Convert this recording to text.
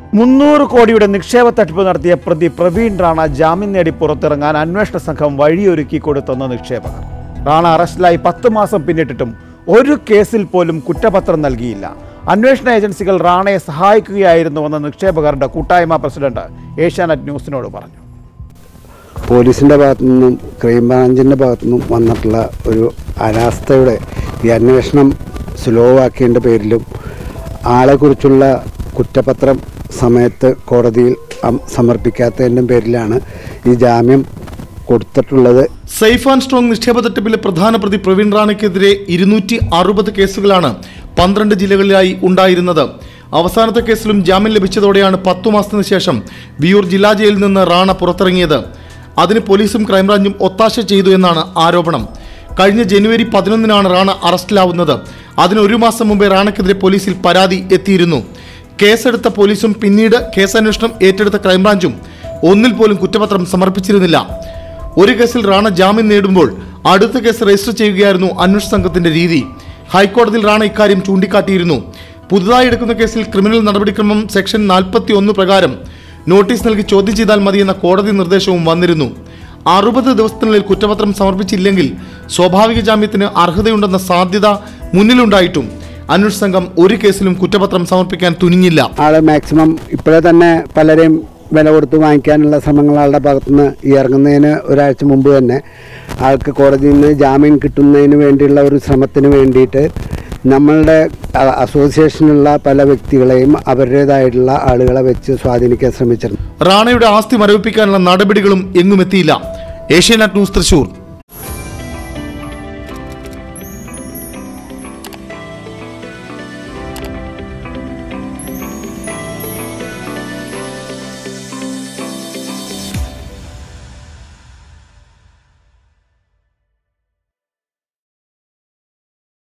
മുന്നൂറ് കോടിയുടെ നിക്ഷേപ തട്ടിപ്പ് നടത്തിയ പ്രതി പ്രവീൺ റാണ ജാമ്യം നേടി പുറത്തിറങ്ങാൻ അന്വേഷണ സംഘം വഴിയൊരുക്കി കൊടുത്തെന്ന് നിക്ഷേപകർ റാണ അറസ്റ്റിലായി പത്ത് മാസം പിന്നിട്ടിട്ടും ഒരു കേസിൽ പോലും കുറ്റപത്രം നൽകിയില്ല അന്വേഷണ ഏജൻസികൾ റാണയെ സഹായിക്കുകയായിരുന്നുവെന്ന് നിക്ഷേപകരുടെ കൂട്ടായ്മ പ്രസിഡന്റ് ഏഷ്യാനെറ്റ് ന്യൂസിനോട് പറഞ്ഞു പോലീസിൻ്റെ ഭാഗത്തു നിന്നും ക്രൈംബ്രാഞ്ചിൻ്റെ ഭാഗത്തു നിന്നും വന്നിട്ടുള്ള ഒരു അനാസ്ഥയുടെ ഈ അന്വേഷണം സ്ലോ ആക്കിയതിൻ്റെ പേരിലും ആളെക്കുറിച്ചുള്ള കുറ്റപത്രം സമയത്ത് കോടതിയിൽ അം- സമർപ്പിക്കാത്തതിൻ്റെ പേരിലാണ് ഈ ജാമ്യം കൊടുത്തിട്ടുള്ളത് സേഫ് ആൻഡ് സ്ട്രോങ് നിക്ഷേപ തട്ടിപ്പിലെ പ്രധാന പ്രതി പ്രവീൺ റാണയ്ക്കെതിരെ ഇരുന്നൂറ്റി അറുപത് കേസുകളാണ് പന്ത്രണ്ട് ജില്ലകളിലായി ഉണ്ടായിരുന്നത് അവസാനത്തെ കേസിലും ജാമ്യം ലഭിച്ചതോടെയാണ് പത്തു മാസത്തിന് ശേഷം വിയൂർ ജില്ലാ ജയിലിൽ നിന്ന് റാണ പുറത്തിറങ്ങിയത് അതിന് പോലീസും ക്രൈംബ്രാഞ്ചും ഒത്താശ ചെയ്തു എന്നാണ് ആരോപണം കഴിഞ്ഞ ജനുവരി പതിനൊന്നിനാണ് റാണ അറസ്റ്റിലാവുന്നത് അതിന് ഒരു മാസം മുമ്പേ റാണയ്ക്കെതിരെ പോലീസിൽ പരാതി എത്തിയിരുന്നു കേസെടുത്ത പോലീസും പിന്നീട് കേസന്വേഷണം ഏറ്റെടുത്ത ക്രൈംബ്രാഞ്ചും ഒന്നിൽ പോലും കുറ്റപത്രം സമർപ്പിച്ചിരുന്നില്ല ഒരു കേസിൽ റാണ ജാമ്യം നേടുമ്പോൾ അടുത്ത കേസ് രജിസ്റ്റർ ചെയ്യുകയായിരുന്നു അന്വേഷണ സംഘത്തിന്റെ രീതി ഹൈക്കോടതിയിൽ റാണ ഇക്കാര്യം ചൂണ്ടിക്കാട്ടിയിരുന്നു പുതുതായി എടുക്കുന്ന കേസിൽ ക്രിമിനൽ നടപടിക്രമം സെക്ഷൻ നാൽപ്പത്തി ഒന്ന് പ്രകാരം നോട്ടീസ് നൽകി ചോദ്യം ചെയ്താൽ മതിയെന്ന കോടതി നിർദ്ദേശവും വന്നിരുന്നു അറുപത് ദിവസത്തിനുള്ളിൽ കുറ്റപത്രം സമർപ്പിച്ചില്ലെങ്കിൽ സ്വാഭാവിക ജാമ്യത്തിന് അർഹതയുണ്ടെന്ന സാധ്യത മുന്നിലുണ്ടായിട്ടും അന്വേഷണ സംഘം ഒരു കേസിലും കുറ്റപത്രം സമർപ്പിക്കാൻ തുനിഞ്ഞില്ല ആള് മാക്സിമം ഇപ്പോഴേ തന്നെ പലരെയും വില കൊടുത്ത് വാങ്ങിക്കാനുള്ള ശ്രമങ്ങൾ ആളുടെ ഭാഗത്തുനിന്ന് ഈ ഇറങ്ങുന്നതിന് ഒരാഴ്ച മുമ്പ് തന്നെ ആൾക്ക് കോടതിയിൽ നിന്ന് ജാമ്യം കിട്ടുന്നതിന് വേണ്ടിയുള്ള ഒരു ശ്രമത്തിന് വേണ്ടിയിട്ട് നമ്മളുടെ അ- അസോസിയേഷനിലുള്ള പല വ്യക്തികളെയും അവരുടേതായിട്ടുള്ള ആളുകളെ വെച്ച് സ്വാധീനിക്കാൻ ശ്രമിച്ചിരുന്നു റാണയുടെ ആസ്തി മരവിപ്പിക്കാനുള്ള നടപടികളും എങ്ങും എത്തിയില്ല ഏഷ്യാനെറ്റ് ന്യൂസ് തൃശൂർ